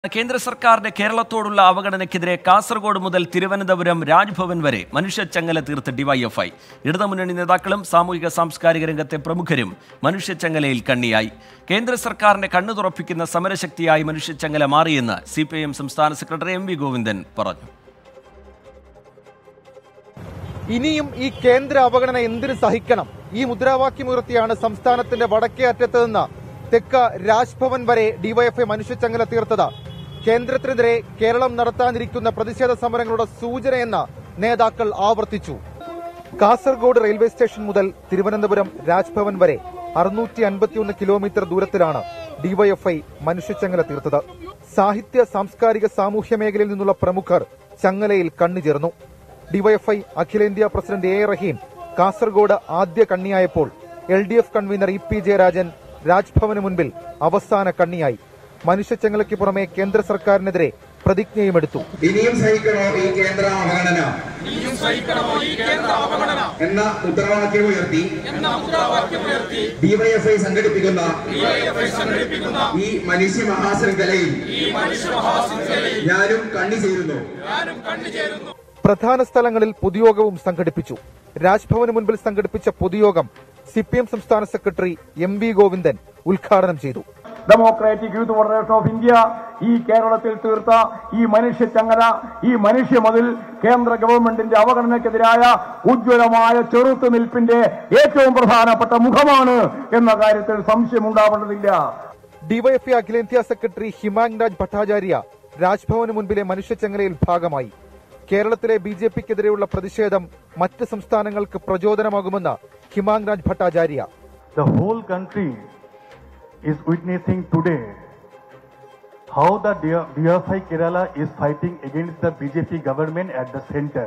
കേന്ദ്ര സർക്കാരിന്റെ കേരളത്തോടുള്ള അവഗണനയ്ക്കെതിരെ കാസർഗോഡ് മുതൽ തിരുവനന്തപുരം രാജ്ഭവൻ വരെ മനുഷ്യച്ചങ്ങല തീർത്ത് ഡിവൈഎഫ്ഐ ഇടതുമുന്നണി നേതാക്കളും സാമൂഹിക സാംസ്കാരിക രംഗത്തെ പ്രമുഖരും മനുഷ്യച്ചങ്ങലയിൽ കണ്ണിയായി കേന്ദ്ര സർക്കാരിന്റെ കണ്ണു തുറപ്പിക്കുന്ന സമരശക്തിയായി മനുഷ്യച്ചങ്ങല മാറിയെന്ന് സി പി ഐ എം സംസ്ഥാന സെക്രട്ടറി എം വി ഗോവിന്ദൻ പറഞ്ഞു ഇനിയും ഈ കേന്ദ്ര അവഗണന എന്തിനു സഹിക്കണം ഈ മുദ്രാവാക്യമുയർത്തിയാണ് സംസ്ഥാനത്തിന്റെ വടക്കേ അറ്റത്ത് നിന്ന് തെക്ക് രാജ്ഭവൻ വരെ ഡിവൈഎഫ്ഐ മനുഷ്യച്ചങ്ങല തീർത്തത് കേന്ദ്രത്തിനെതിരെ കേരളം നടത്താനിരിക്കുന്ന പ്രതിഷേധ സമരങ്ങളുടെ സൂചനയെന്ന് നേതാക്കൾ ആവർത്തിച്ചു കാസർഗോഡ് റെയിൽവേ സ്റ്റേഷൻ മുതൽ തിരുവനന്തപുരം രാജ്ഭവൻ വരെ അറുന്നൂറ്റി അൻപത്തിയൊന്ന് കിലോമീറ്റർ ദൂരത്തിലാണ് ഡിവൈഎഫ്ഐ മനുഷ്യച്ചങ്ങല തീർത്തത് സാഹിത്യ സാംസ്കാരിക സാമൂഹ്യ മേഖലയിൽ നിന്നുള്ള പ്രമുഖർ ചങ്ങലയിൽ കണ്ണുചേർന്നു ഡിവൈഎഫ്ഐ അഖിലേന്ത്യാ പ്രസിഡന്റ് എ റഹീം കാസർഗോഡ് ആദ്യ കണ്ണിയായപ്പോൾ L D F convener E P Jayarajan രാജ്ഭവന് മുൻപിൽ അവസാന കണ്ണിയായി മനുഷ്യച്ചങ്ങലയ്ക്ക് പുറമെ കേന്ദ്ര സർക്കാരിനെതിരെ പ്രതിജ്ഞയുമെടുത്തു ഇനിയും സഹിക്കണോ ഈ കേന്ദ്ര അവഗണന എന്ന മുദ്രാവാക്യം ഉയർത്തി ഡിവൈഎഫ്ഐ സംഘടിപ്പിക്കുന്ന ഈ മനുഷ്യ മഹാശൃംഖലയിൽ ഞാനും കണ്ണി ചേരുന്നു പ്രധാന സ്ഥലങ്ങളിൽ പൊതുയോഗവും സംഘടിപ്പിച്ചു രാജ്ഭവന് മുൻപിൽ സംഘടിപ്പിച്ച പൊതുയോഗം സിപിഎം സംസ്ഥാന സെക്രട്ടറി എം വി ഗോവിന്ദൻ ഉദ്ഘാടനം ചെയ്തു democratic youth federation of India ഈ കേരളത്തിൽ തീർത്ത ഈ മനുഷ്യ ചങ്ങല ഈ മനുഷ്യ മതിൽ കേന്ദ്ര ഗവൺമെന്റിന്റെ അവഗണനയ്ക്കെതിരായ ഉജ്ജ്വലമായ ചെറുത്തുനിൽപ്പിന്റെ ഏറ്റവും പ്രധാനപ്പെട്ട മുഖമാണ് എന്ന കാര്യത്തിൽ സംശയമുണ്ടാവേണ്ടതില്ല ഡിവൈഎഫ്ഐ അഖിലേന്ത്യാ സെക്രട്ടറി ഹിമാങ് രാജ് ഭട്ടാചാര്യ രാജ്ഭവന് മുൻപിലെ മനുഷ്യച്ചങ്ങലയിൽ ഭാഗമായി കേരളത്തിലെ ബി ജെ പിക്കെതിരെയുള്ള പ്രതിഷേധം മറ്റ് സംസ്ഥാനങ്ങൾക്ക് പ്രചോദനമാകുമെന്ന് ഹിമാങ് Raj Bhattacharya The whole country is witnessing today how the DFI Kerala is fighting against the BJP government at the center.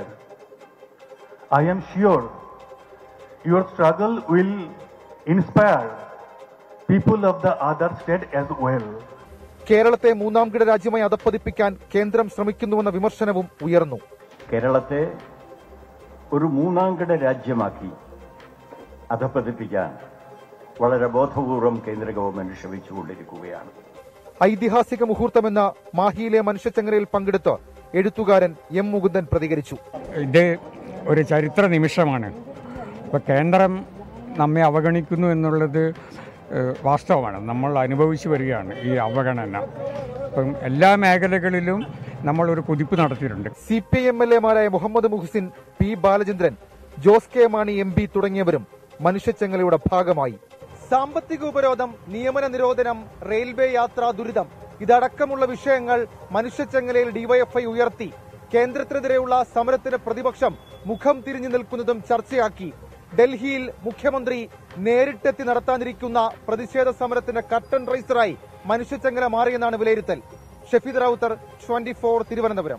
I am sure your struggle will inspire people of the other state as well. കേരളത്തെ മൂന്നാം കിട രാജ്യമായി അധപ്പതിപ്പിക്കാൻ കേന്ദ്രം ശ്രമിക്കുന്നുവെന്ന വിമർശനവും ഉയർന്നു കേരളത്തെ ഒരു മൂന്നാംകിട രാജ്യമാക്കി അധപ്പതിപ്പിക്കാൻ വളരെ ബോധപൂർവം കേന്ദ്ര ഗവൺമെന്റ് ശ്രമിച്ചുകൊണ്ടിരിക്കുകയാണ് ഐതിഹാസിക മുഹൂർത്തമെന്ന മാഹിയിലെ മനുഷ്യച്ചങ്ങലയിൽ പങ്കെടുത്ത് എഴുത്തുകാരൻ എം മുകുന്ദൻ പ്രതികരിച്ചു ഇത് ഒരു ചരിത്ര നിമിഷമാണ് ഇപ്പോൾ കേന്ദ്രം നമ്മെ അവഗണിക്കുന്നു എന്നുള്ളത് ഏഹ്, വാസ്തവമാണ് നമ്മൾ അനുഭവിച്ചു വരികയാണ് ഈ അവഗണന ഇപ്പം എല്ലാ മേഖലകളിലും നമ്മളൊരു കുതിപ്പ് നടത്തിയിട്ടുണ്ട് സി പി എം എൽ എമാരായ Muhammad Muhsin P Balachandran Jose K Mani M P തുടങ്ങിയവരും മനുഷ്യച്ചങ്ങലയുടെ ഭാഗമായി സാമ്പത്തിക ഉപരോധം നിയമന നിരോധനം റെയിൽവേ യാത്രാ ദുരിതം ഇതടക്കമുള്ള വിഷയങ്ങൾ മനുഷ്യച്ചങ്ങലയിൽ ഡിവൈഎഫ്ഐ ഉയർത്തി കേന്ദ്രത്തിനെതിരെയുള്ള സമരത്തിന് പ്രതിപക്ഷം മുഖം തിരിഞ്ഞു നിൽക്കുന്നതും ചർച്ചയാക്കി ഡൽഹിയിൽ മുഖ്യമന്ത്രി നേരിട്ടെത്തി നടത്താനിരിക്കുന്ന പ്രതിഷേധ സമരത്തിന്റെ കട്ടൺ റൈസറായി മനുഷ്യച്ചങ്ങല മാറിയെന്നാണ് വിലയിരുത്തൽ ഷഫീദ് റാവുത്തർ ട്വന്റി ഫോർ തിരുവനന്തപുരം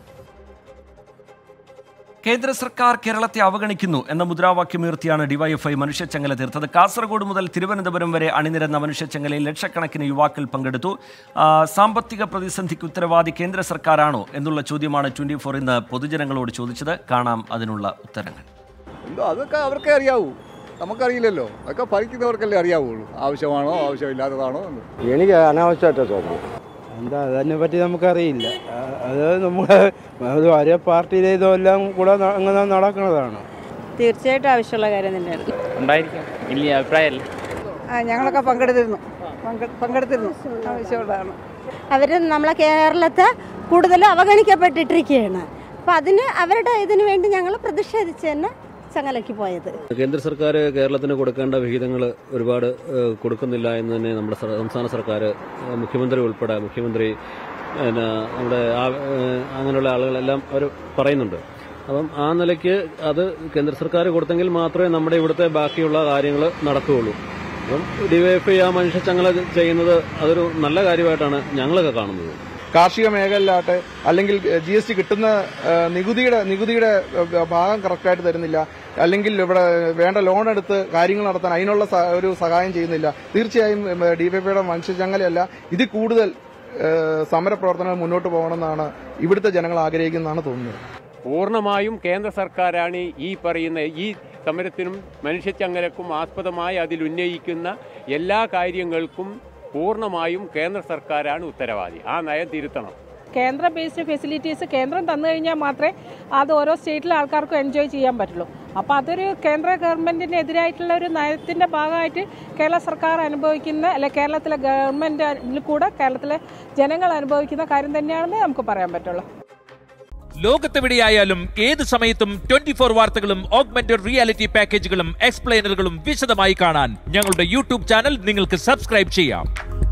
കേന്ദ്ര സർക്കാർ കേരളത്തെ അവഗണിക്കുന്നു എന്ന മുദ്രാവാക്യമുയർത്തിയാണ് ഡിവൈഎഫ്ഐ മനുഷ്യച്ചങ്ങല തീർത്തത് കാസർഗോഡ് മുതൽ തിരുവനന്തപുരം വരെ അണിനിരന്ന മനുഷ്യച്ചങ്ങലയിൽ ലക്ഷക്കണക്കിന് യുവാക്കൾ പങ്കെടുത്തു ആ, സാമ്പത്തിക പ്രതിസന്ധിക്ക് ഉത്തരവാദി കേന്ദ്ര സർക്കാരാണോ എന്നുള്ള ചോദ്യമാണ് ട്വന്റി ഫോർ ഇന്ന് പൊതുജനങ്ങളോട് ചോദിച്ചത് കാണാം അതിനുള്ള ഉത്തരങ്ങൾ എന്തോ അതൊക്കെ അവർക്കേ അറിയാവൂ നമുക്കറിയില്ലല്ലോ അതൊക്കെ ഭരിക്കുന്നവർക്കല്ലേ അറിയാവുള്ളൂ ആവശ്യമാണോ ആവശ്യമില്ലാത്തതാണോ എന്ന് എനിക്ക് അനാവശ്യമായിട്ടാണ് തോന്നുന്നത് എന്താ അതിനെ പറ്റി നമുക്കറിയില്ല ആ, അത് നമ്മൾ അത് ഒരേ പാർട്ടിയിലെ ഇതെല്ലാം കൂടെ ന- അങ്ങനെ നടക്കുന്നതാണ് തീർച്ചയായിട്ടും ആവശ്യമുള്ള കാര്യം തന്നെയാണ് ഉണ്ടായിരിക്കാം ഇല്ല അഭിപ്രായമല്ല ആ ഞങ്ങളൊക്കെ പങ്കെടുത്തിരുന്നു പങ്കെ- പങ്കെടുത്തിരുന്നു ആവശ്യമുള്ളതാണ് അവർ നമ്മളെ കേരളത്തെ കൂടുതൽ അവഗണിക്കപ്പെട്ടിട്ടിരിക്കുകയാണ് അപ്പം അതിന് അവരുടെ ഇതിനു വേണ്ടി ഞങ്ങൾ പ്രതിഷേധിച്ച് തന്നെ ചങ്ങലയ്ക്ക് പോയത് കേന്ദ്ര സർക്കാർ കേരളത്തിന് കൊടുക്കേണ്ട വിഹിതങ്ങൾ ഒരുപാട് ഏഹ്, കൊടുക്കുന്നില്ല എന്ന് തന്നെ നമ്മുടെ സർ- സംസ്ഥാന സർക്കാർ ഏഹ്, മുഖ്യമന്ത്രി ഉൾപ്പെടെ മുഖ്യമന്ത്രി പിന്നെ നമ്മുടെ ആ- ഏഹ്, അങ്ങനെയുള്ള ആളുകളെല്ലാം അവർ പറയുന്നുണ്ട് അപ്പം ആ നിലയ്ക്ക് അത് കേന്ദ്ര സർക്കാർ കൊടുത്തെങ്കിൽ മാത്രമേ നമ്മുടെ ഇവിടുത്തെ ബാക്കിയുള്ള കാര്യങ്ങൾ നടക്കുകയുള്ളൂ അപ്പം ഡിവൈഎഫ്ഐ ആ മനുഷ്യച്ചങ്ങല ചെയ്യുന്നത് അതൊരു നല്ല കാര്യമായിട്ടാണ് ഞങ്ങളൊക്കെ കാണുന്നത് കാർഷിക മേഖലയിലാട്ടെ അല്ലെങ്കിൽ ജി എസ് ടി കിട്ടുന്ന ആ, നികുതിയുടെ നികുതിയുടെ ആ, ഭാഗം കറക്റ്റായിട്ട് തരുന്നില്ല അല്ലെങ്കിൽ ഇവിടെ വേണ്ട ലോൺ എടുത്ത് കാര്യങ്ങൾ നടത്താൻ അതിനുള്ള സ- ഒരു സഹായം ചെയ്യുന്നില്ല തീർച്ചയായും ഡിവൈപിയുടെ മനുഷ്യചങ്ങലയല്ല ഇതിൽ കൂടുതൽ ആ, സമരപ്രവർത്തനങ്ങൾ മുന്നോട്ട് പോകണമെന്നാണ് ഇവിടുത്തെ ജനങ്ങൾ ആഗ്രഹിക്കുന്നതാണ് തോന്നുന്നത് പൂർണ്ണമായും കേന്ദ്ര സർക്കാരാണ് ഈ പറയുന്ന ഈ സമരത്തിനും മനുഷ്യച്ചങ്ങലക്കും ആസ്പദമായി അതിൽ ഉന്നയിക്കുന്ന എല്ലാ കാര്യങ്ങൾക്കും പൂർണ്ണമായും കേന്ദ്ര സർക്കാരാണ് ഉത്തരവാദി ആ നയം തിരുത്തണം കേന്ദ്ര ബേസ്ഡ് ഫെസിലിറ്റീസ് കേന്ദ്രം തന്നു കഴിഞ്ഞാൽ മാത്രമേ അത് ഓരോ സ്റ്റേറ്റിലെ ആൾക്കാർക്കും എൻജോയ് ചെയ്യാൻ പറ്റുള്ളൂ അപ്പോൾ അതൊരു കേന്ദ്ര ഗവൺമെൻറ്റിനെതിരായിട്ടുള്ള ഒരു നയത്തിൻ്റെ ഭാഗമായിട്ട് കേരള സർക്കാർ അനുഭവിക്കുന്ന അല്ലെ കേരളത്തിലെ ഗവൺമെൻറ്റിൽ കൂടെ കേരളത്തിലെ ജനങ്ങൾ അനുഭവിക്കുന്ന കാര്യം തന്നെയാണെന്ന് നമുക്ക് പറയാൻ പറ്റുള്ളൂ ലോകത്തെവിടെയായാലും ഏത് സമയത്തും ട്വന്റി ഫോർ വാർത്തകളും ഓഗ്മെന്റഡ് റിയാലിറ്റി പാക്കേജുകളും എക്സ്പ്ലെയിനറുകളും വിശദമായി കാണാൻ ഞങ്ങളുടെ യൂട്യൂബ് ചാനൽ നിങ്ങൾക്ക് സബ്സ്ക്രൈബ് ചെയ്യാം